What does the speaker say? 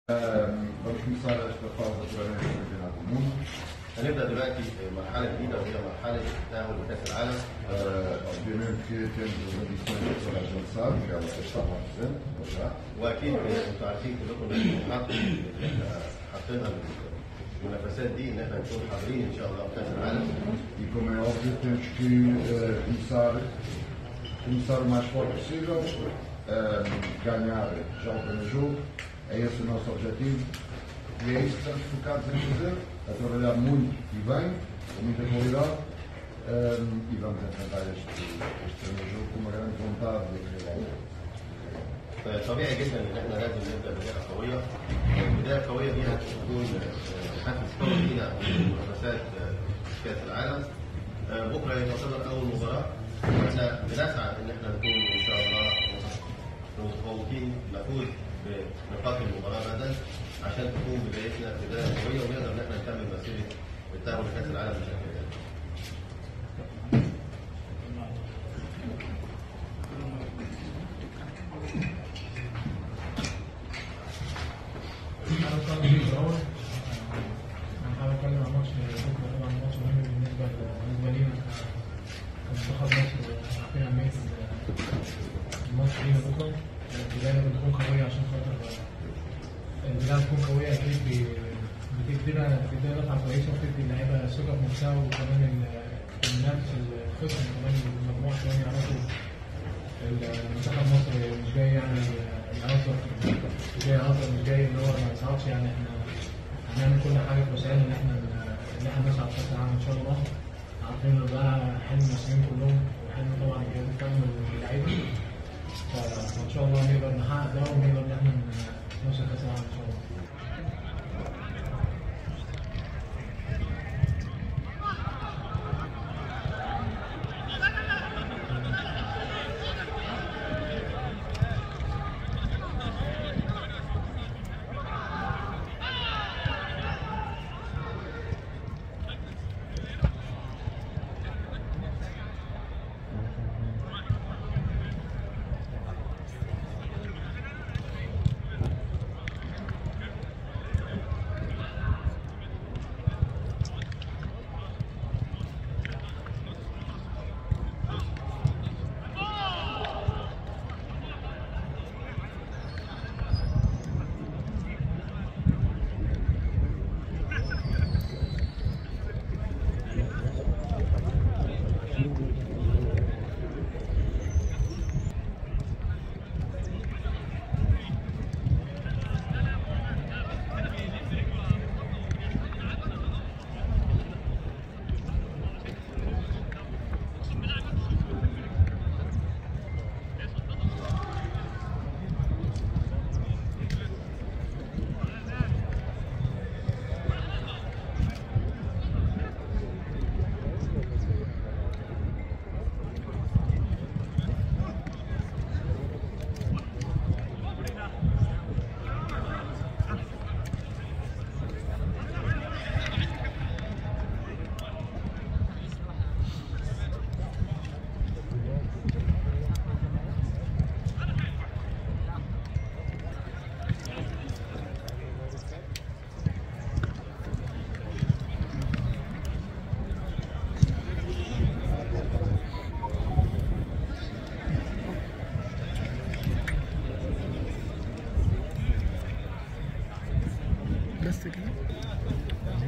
vamos começar esta fase de treinamento do Campeonato do Mundo. هنبدا دلوقتي مرحله جديده وهي مرحله التاهل لكاس العالم Uh, obviamente que temos as adições que toda a gente sabe, que elas estavam presentes, já. واكيد انتوا عارفين كلكم ان احنا حاطين اللي احنا حاطينها المنافسات دي ان احنا نكون حاضرين ان شاء الله في كاس العالم E como é óbvio, temos que uh, começar, começar o mais forte possível, uh, ganhar já o primeiro jogo. É esse o nosso objetivo. E é isso que estamos focados em fazer, a trabalhar muito e bem, com muita qualidade. uh, e vamos enfrentar este, este primeiro jogo com uma grande vontade de ganhar. طبيعي جدا ان احنا لازم نبدا بدايه قويه البدايه القويه دي هتكون حافز قوي لينا في منافسات كاس العالم بكره يعتبر اول مباراه واحنا بنسعى ان احنا نكون ان شاء الله متفوقين نفوز بنقاط المباراه غدا عشان تكون بدايتنا بدايه قويه ونقدر ان احنا نكمل مسيره التاهل لكاس العالم بشكل جيد. انا كان في الاول انا هتكلم عن ماتش بكره طبعا ماتش مهم بالنسبه بالنسبه لينا كمنتخب مصر عارفين اهميه الماتش لينا بكره البدايه بتكون قويه عشان خاطر البدايه بتكون قويه اكيد بي- بتدينا بتدينا دفعه كويسه وبتدي اللعيبه ثقه في نفسها وكمان ال- المنافس الخصم كمان المجموعه كمان يعرفوا المنتخب مصر مش جاي يعني يهزر مش جاي يهزر مش جاي ان هو ما يصعدش يعني احنا هنعمل كل حاجه في وسائل ان احنا ان احنا نصعد كاس العالم ان شاء الله عارفين ان ده حلم المصريين كلهم وحلم طبعا الجهاز الفني واللعيبه فان شاء الله نقدر نحقق ده ونقدر ان احنا نوصل كاس العالم ان شاء الله بس كده